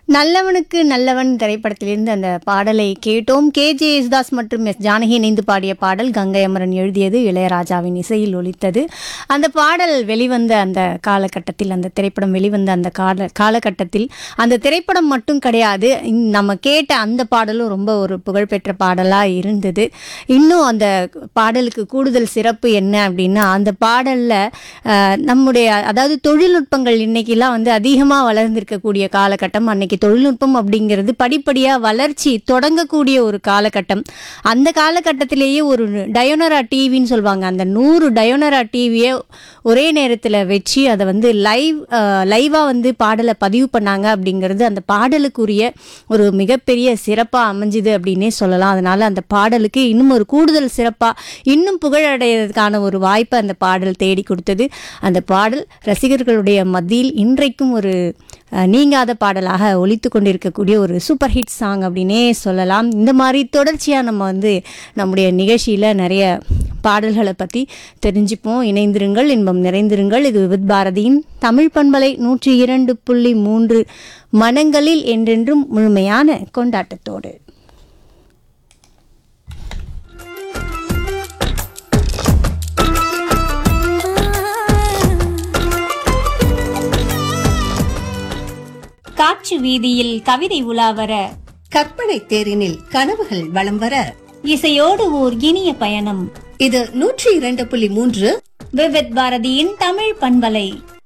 நல்லவனுக்கு நல்லவன் திரைப்படத்திலிருந்து அந்த பாடலை கேட்டோம் கே ஜே யேசுதாஸ் மற்றும் எஸ் ஜானகி இணைந்து பாடிய பாடல் கங்கை அமரன் எழுதியது இளையராஜாவின் இசையில் ஒலித்தது அந்த பாடல் வெளிவந்த அந்த காலகட்டத்தில் அந்த திரைப்படம் வெளிவந்த அந்த கால காலகட்டத்தில் அந்த திரைப்படம் மட்டும் கிடையாது இந்~ நம்ம கேட்ட அந்த பாடலும் ரொம்ப ஒரு புகழ்பெற்ற பாடலாக இருந்தது இன்னும் அந்த பாடலுக்கு கூடுதல் சிறப்பு என்ன அப்படின்னா அந்த பாடலில் நம்முடைய அதாவது தொழில்நுட்பங்கள் இன்னைக்கெல்லாம் வந்து அதிகமாக வளர்ந்திருக்கக்கூடிய காலகட்டம் அன்னைக்கு தொழில்நுட்பம் அப்படிங்கிறது படிப்படியாக வளர்ச்சி தொடங்கக்கூடிய ஒரு காலகட்டம் அந்த காலகட்டத்திலேயே ஒரு டயோனரா டிவின்னு சொல்லுவாங்க அந்த நூறு டயோனரா டிவியை ஒரே நேரத்தில் வச்சு அதை வந்து லைவ் லைவாக வந்து பாடலை பதிவு பண்ணாங்க அப்படிங்கிறது அந்த பாடலுக்குரிய ஒரு மிகப்பெரிய சிறப்பாக அமைஞ்சுது அப்படின்னே சொல்லலாம் அதனால அந்த பாடலுக்கு இன்னும் ஒரு கூடுதல் சிறப்பாக இன்னும் புகழடைகிறதுக்கான ஒரு வாய்ப்பை அந்த பாடல் தேடி கொடுத்தது அந்த பாடல் ரசிகர்களுடைய மத்தியில் இன்றைக்கும் ஒரு அஹ், நீங்காத பாடலாக ஒலித்து கொண்டிருக்கக்கூடிய ஒரு சூப்பர் ஹிட் சாங் அப்படின்னே சொல்லலாம் இந்த மாதிரி தொடர்ச்சியாக நம்ம வந்து நம்முடைய நிகழ்ச்சியில் நிறைய பாடல்களை பற்றி தெரிஞ்சுப்போம் இணைந்திருங்கள் இன்பம் நிறைந்திருங்கள் இது வித் பாரதியின் தமிழ் பண்பலை நூற்றி இரண்டு புள்ளி மூன்று மனங்களில் என்றென்றும் முழுமையான கொண்டாட்டத்தோடு காற்று வீதியில் கவிதை உலாவர கற்பனை தேரினில் கனவுகள் வலம் வர இசையோடு ஓர் இனிய பயணம் இது நூற்றி இரண்டு புள்ளி மூன்று விவித் பாரதியின் தமிழ் பண்பலை